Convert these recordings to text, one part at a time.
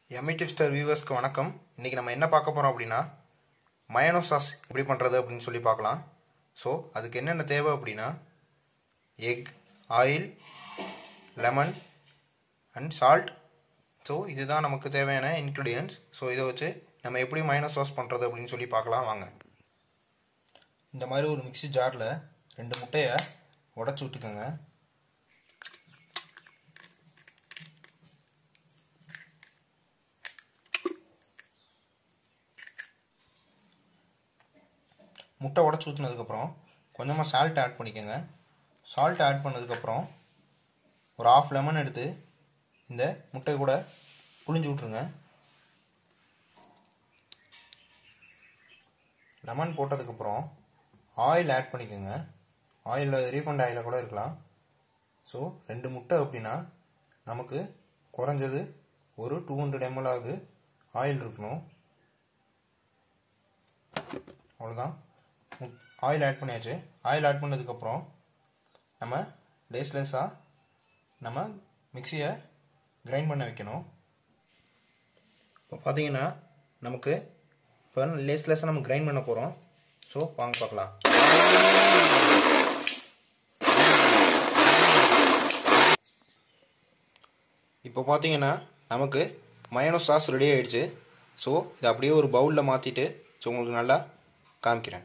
ME tipster வியூவர்ஸ்க்கு வணக்கம் இன்றைக்கி நம்ம என்ன பார்க்க போகிறோம் அப்படின்னா மயனோ சாஸ் எப்படி பண்ணுறது அப்படின்னு சொல்லி பார்க்கலாம் ஸோ அதுக்கு என்னென்ன தேவை அப்படின்னா egg oil lemon and salt so இதுதான் நமக்கு தேவையான இன்க்ரீடியன்ஸ் ஸோ இதை வச்சு நம்ம எப்படி மயனோ சாஸ் பண்ணுறது அப்படின்னு சொல்லி பார்க்கலாம் வாங்க இந்த மாதிரி ஒரு மிக்ஸி ஜாரில் ரெண்டு முட்டையை உடச்சி விட்டுக்கோங்க முட்டை உடச்சி ஊற்றினதுக்கப்புறம் கொஞ்சமாக சால்ட் ஆட் பண்ணிக்கோங்க சால்ட் ஆட் பண்ணதுக்கப்புறம் ஒரு ஆஃப் லெமன் எடுத்து இந்த முட்டை கூட புழிஞ்சு விட்ருங்க லெமன் போட்டதுக்கப்புறம் ஆயில் ஆட் பண்ணிக்கோங்க ஆயில் ரீஃபண்ட் ஆயிலில் கூட இருக்கலாம் ஸோ ரெண்டு முட்டை அப்படின்னா நமக்கு குறைஞ்சது ஒரு டூ ஹண்ட்ரட் எம்எல் ஆகுது ஆயில் இருக்கணும் அவ்வளோதான் ஆயில் ஆட் பண்ணியாச்சு ஆயில் ஆட் பண்ணதுக்கப்புறம் நம்ம லேஸ் லேஸாக நம்ம மிக்சியை கிரைண்ட் பண்ண வைக்கணும் இப்போ பார்த்தீங்கன்னா நமக்கு இப்போ லேஸ் லேஸாக நம்ம கிரைண்ட் பண்ண போகிறோம் ஸோ வாங்க பார்க்கலாம் இப்போ பார்த்தீங்கன்னா நமக்கு மயனோ சாஸ் ரெடி ஆயிடுச்சு ஸோ இதை அப்படியே ஒரு பவுலில் மாற்றிட்டு ஸோ உங்களுக்கு நல்லா காமிக்கிறேன்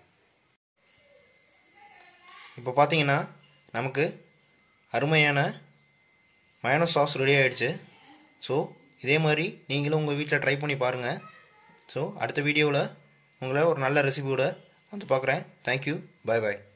இப்போ பார்த்தீங்கன்னா நமக்கு அருமையான மயனோ சாஸ் ரெடி ஆயிடுச்சு ஸோ இதே மாதிரி நீங்களும் உங்கள் வீட்டில் ட்ரை பண்ணி பாருங்கள் ஸோ அடுத்த வீடியோவில் உங்களை ஒரு நல்ல ரெசிபியோட வந்து பார்க்குறேன் தேங்க்யூ பாய் பாய்